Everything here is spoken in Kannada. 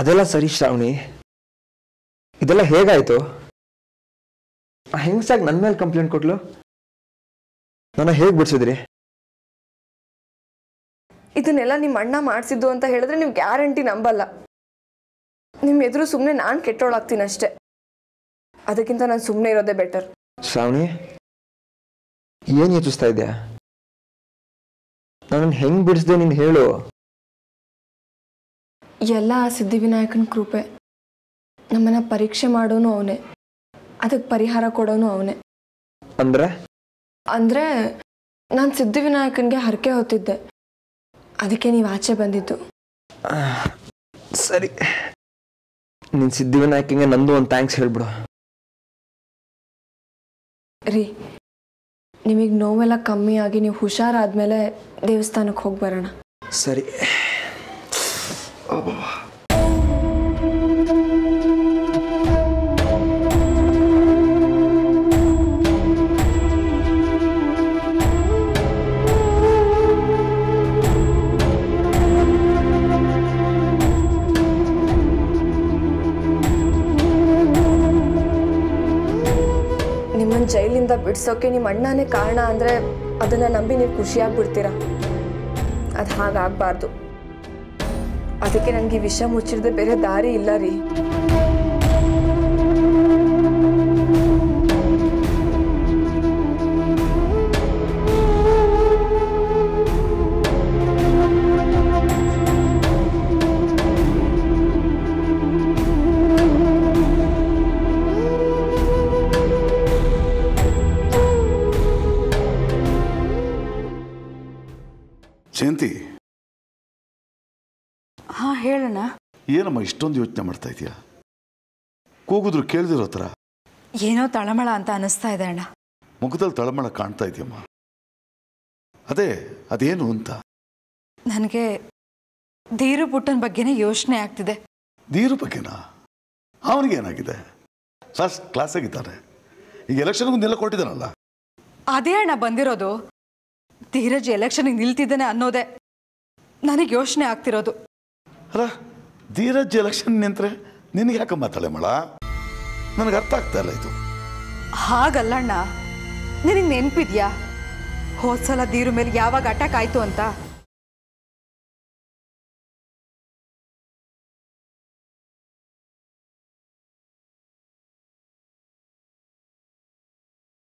ಅದೆಲ್ಲ ಸರಿ ಶ್ರಾವಣಿ ಇದೆಲ್ಲ ಹೇಗಾಯ್ತು ಆ ಹೆಂಗ್ಸಾಗ್ ನನ್ನ ಮೇಲೆ ಕಂಪ್ಲೇಂಟ್ ಕೊಟ್ಲು ನನ್ನ ಹೇಗೆ ಬಿಡ್ಸಿದ್ರಿ ಇದನ್ನೆಲ್ಲ ನಿಮ್ಮ ಅಣ್ಣ ಮಾಡಿಸಿದ್ದು ಅಂತ ಹೇಳಿದ್ರೆ ನೀವು ಗ್ಯಾರಂಟಿ ನಂಬಲ್ಲ ನಿಮ್ಮ ಎದುರು ಸುಮ್ಮನೆ ನಾನು ಕೆಟ್ಟೋಳಾಗ್ತೀನಿ ಅಷ್ಟೇ ಅದಕ್ಕಿಂತ ನಾನು ಸುಮ್ಮನೆ ಇರೋದೇ ಬೆಟರ್ ಶ್ರಾವಣಿ ಏನ್ ಯೋಚಿಸ್ತಾ ಇದ್ಯಾ ನಾನು ಹೆಂಗ್ ಬಿಡಿಸ್ದೆ ನೀನು ಹೇಳು ಎಲ್ಲ ಆ ಸಿದ್ಧಿವಿನಾಯಕನ ಕೃಪೆ ನಮ್ಮನ್ನ ಪರೀಕ್ಷೆ ಮಾಡೋನು ಅವನೇ ಅದಕ್ಕೆ ಪರಿಹಾರ ಕೊಡೋನು ಅವನೇ ಅಂದ್ರೆ ಅಂದರೆ ನಾನು ಸಿದ್ಧಿವಿನಾಯಕನಿಗೆ ಹರಕೆ ಹೊತ್ತಿದ್ದೆ ಅದಕ್ಕೆ ನೀವು ಆಚೆ ಬಂದಿದ್ದು ಸರಿ ನಿನ್ ಸಿದ್ಧಿವಿನಾಯಕಿಗೆ ನಂದು ಒಂದು ಥ್ಯಾಂಕ್ಸ್ ಹೇಳ್ಬಿಡು ರೀ ನಿಮಗೆ ನೋವೆಲ್ಲ ಕಮ್ಮಿ ಆಗಿ ನೀವು ಹುಷಾರಾದ್ಮೇಲೆ ದೇವಸ್ಥಾನಕ್ಕೆ ಹೋಗಿ ಬರೋಣ ಸರಿ ನಿಮ್ಮನ್ನು ಜೈಲಿಂದ ಬಿಡ್ಸೋಕೆ ನಿಮ್ಮ ಅಣ್ಣನೇ ಕಾರಣ ಅಂದರೆ ಅದನ್ನು ನಂಬಿ ನೀವು ಖುಷಿಯಾಗಿ ಬಿಡ್ತೀರಾ ಅದು ಹಾಗಾಗಬಾರ್ದು ಅದಕ್ಕೆ ನನಗೆ ಈ ವಿಷಯ ಮುಚ್ಚಿರದೆ ಬೇರೆ ದಾರಿ ಇಲ್ಲ ರೀ ಜಯಂತಿ ಹಾ ಹೇಳೋಣ ಏನಮ್ಮ ಇಷ್ಟೊಂದು ಯೋಚನೆ ಮಾಡ್ತಾ ಇದೀಯಾ ಕೂಗಿದ್ರು ಕೇಳ್ದಿರೋ ಥರ ಏನೋ ತಳಮಳ ಅಂತ ಅನಿಸ್ತಾ ಇದೆ ಅಣ್ಣ ಮುಖದಲ್ಲಿ ತಳಮಳ ಕಾಣ್ತಾ ಇದೆಯಮ್ಮ ಅದೇ ಅದೇನು ಅಂತ ನನಗೆ ಧೀರು ಪುಟ್ಟನ ಬಗ್ಗೆನೇ ಯೋಚನೆ ಆಗ್ತಿದೆ ನೀರು ಬಗ್ಗೆನಾ ಅವನಿಗೇನಾಗಿದೆ ಫಸ್ಟ್ ಕ್ಲಾಸಾಗಿದ್ದಾನೆ ಈಗ ಎಲೆಕ್ಷನ್ಗೂ ನಿಲ್ಲ ಕೊಟ್ಟಿದ್ದಾನಲ್ಲ ಅದೇ ಅಣ್ಣ ಬಂದಿರೋದು ಧೀರಜ್ ಎಲೆಕ್ಷನ್ಗೆ ನಿಲ್ತಿದ್ದಾನೆ ಅನ್ನೋದೇ ನನಗೆ ಯೋಚನೆ ಆಗ್ತಿರೋದು ಅಲ್ಲ ಧೀರಜ್ ಎಲೆಕ್ಷನ್ ನಿಂತ್ರೆ ನಿನಗೆ ಯಾಕಮ್ಮ ತಲೆಮಳ ನನಗೆ ಅರ್ಥ ಆಗ್ತಾ ಇಲ್ಲ ಇದು ಹಾಗಲ್ಲ ಅಣ್ಣ ನಿನಗೆ ನೆನಪಿದ್ಯಾ ಹೋದ್ಸಲ ಧೀರು ಮೇಲೆ ಯಾವಾಗ ಅಟ್ಯಾಕ್ ಆಯ್ತು ಅಂತ